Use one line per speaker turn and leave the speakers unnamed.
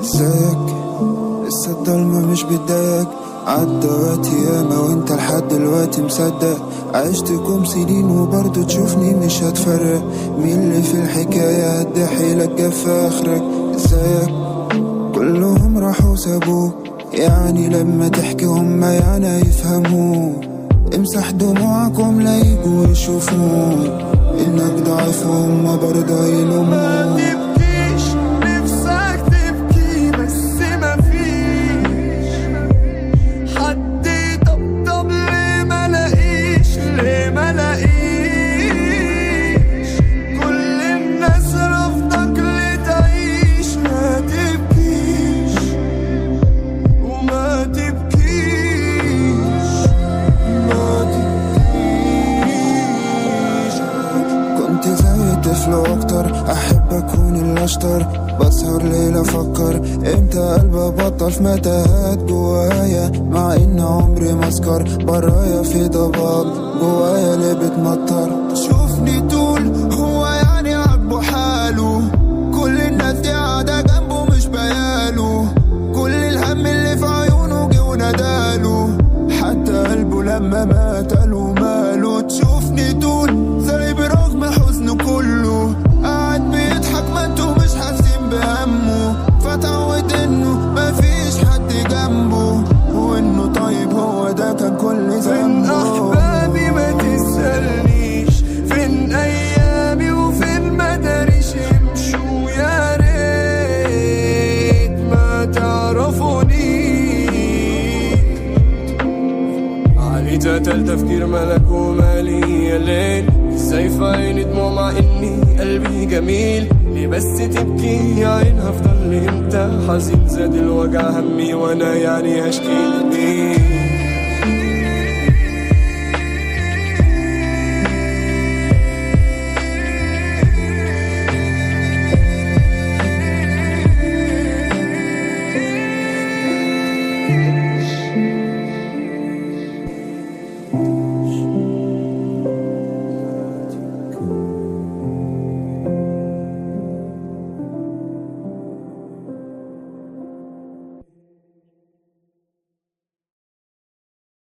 ازيك لسه الضلمة مش بتضايقك عدى وقت ياما وانت لحد دلوقتي مصدق عشتكم سنين وبرضه تشوفني مش هتفرق مين اللي في الحكاية قد حيلك جاب في اخرك ازيك كلهم راحوا سابوك يعني لما تحكي هما يعني يفهموك امسح دموعكم لا يجوا يشوفوك انك ضعيف وهما برضه يلوموك
تبكيش نفسك تبكي بس مفيش حد يطبطب ليه ما لاقيش ليه ما لاقيش كل الناس رافضك لتعيش ما تبكيش وما تبكيش ما تبكيش
كنت زي طفل واكتر احب اكون الاشطر بسهر ليل افكر امتى قلبي بطل في متاهات جوايا مع ان عمري مسكر برايا في ضباب جوايا اللي بتمطر شوفني طول هو يعني عاجبه حاله كل الناس دي قاعدة جنبه مش بياله كل الهم اللي في عيونه جه وناداله حتى قلبه لما مات قالوا ماله تشوفني طول زي برغم حزنه كله قاعد بيضحك ما انتوا مش حاسين بهمه فتعود انه مفيش حد جنبه وانه طيب هو ده كان كل
فين
ذنبه
احبابي ما تسألنيش فين ايامي وفين مداريش امشوا يا ريت ما تعرفوني علي ذات التفكير ملك ومالي يا ليل ازاي في عيني دموع مع اني قلبي جميل ليه بس تبكي يا عين هفضل امتى حزين زاد الوجع همي وانا يعني هشكي لمين